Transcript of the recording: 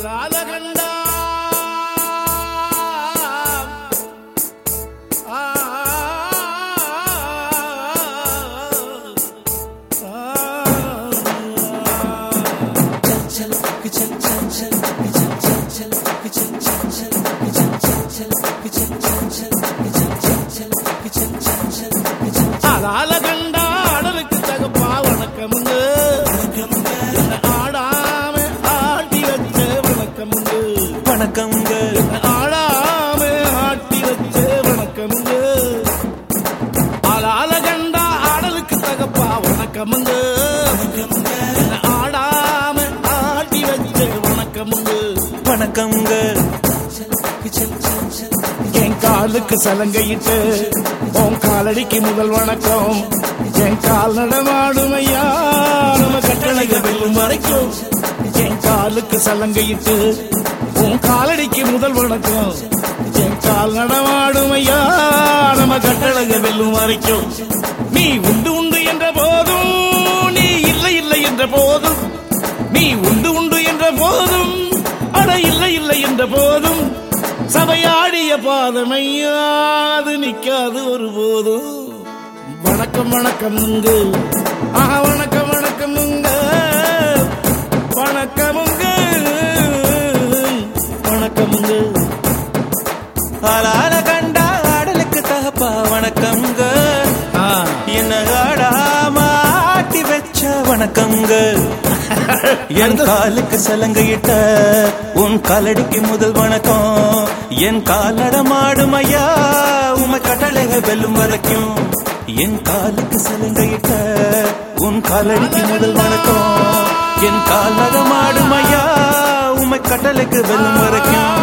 ஆளால கண்டா ஆ, ஆளால கண்டா அடலுக்கு தகப்பா வணக்கமுங்க என்ன ஆடாம ஆட்டி வச்ச வணக்கமுங்க வணக்கம்ங்க ஆடாம ஆட்டி வச்ச வணக்கமுங்க ஆளால கண்டா ஆடலுக்கு தகப்பா வணக்கமுங்க என்ன ஆடாம ஆட்டி வச்ச வணக்கமுங்க வணக்கம்ங்க என் காலுக்கு சலங்கையிட்டு உன் காலடிக்கு முதல் வணக்கம் என் கால் நடமாடும் ஐயா நம்ம கட்டளைக வெல்லும் வரைக்கும் என் காலுக்கு சலங்கையிட்டு உன் காலடிக்கு முதல் வணக்கம் என் கால் நடமாடும் ஐயா நம்ம கட்டளைக வெல்லும் வரைக்கும் நீ உண்டு உண்டு என்ற போதும் நீ இல்லை இல்லை என்ற போதும் நீ உண்டு உண்டு என்ற போதும் அட இல்லை இல்லை என்ற போதும் சபையாடிய பாதமையாது நிக்காது ஒருபோதும் வணக்கம் வணக்கம் முங்கு ஆஹா வணக்கம் வணக்கம் முங்க வணக்கமுங்க வணக்கமுங்க ஆளால கண்டா ஆடலுக்கு தகப்பா வணக்கம்ங்க ஆ, என்ன ஆடாம ஆட்டி வச்ச வணக்கம்ங்க என் காலுக்கு சலங்கையிட்ட உன் காலடிக்கு முதல் வணக்கம் என் காலடமாடும் ஐயா உமை கட்டளைக வெல்லும் வரைக்கும் என் காலுக்கு சலங்கையிட்ட உன் காலடிக்கு முதல் வணக்கம் என் காலடமாடும் ஐயா உமை கட்டளைக்கு வெல்லும் வரைக்கும்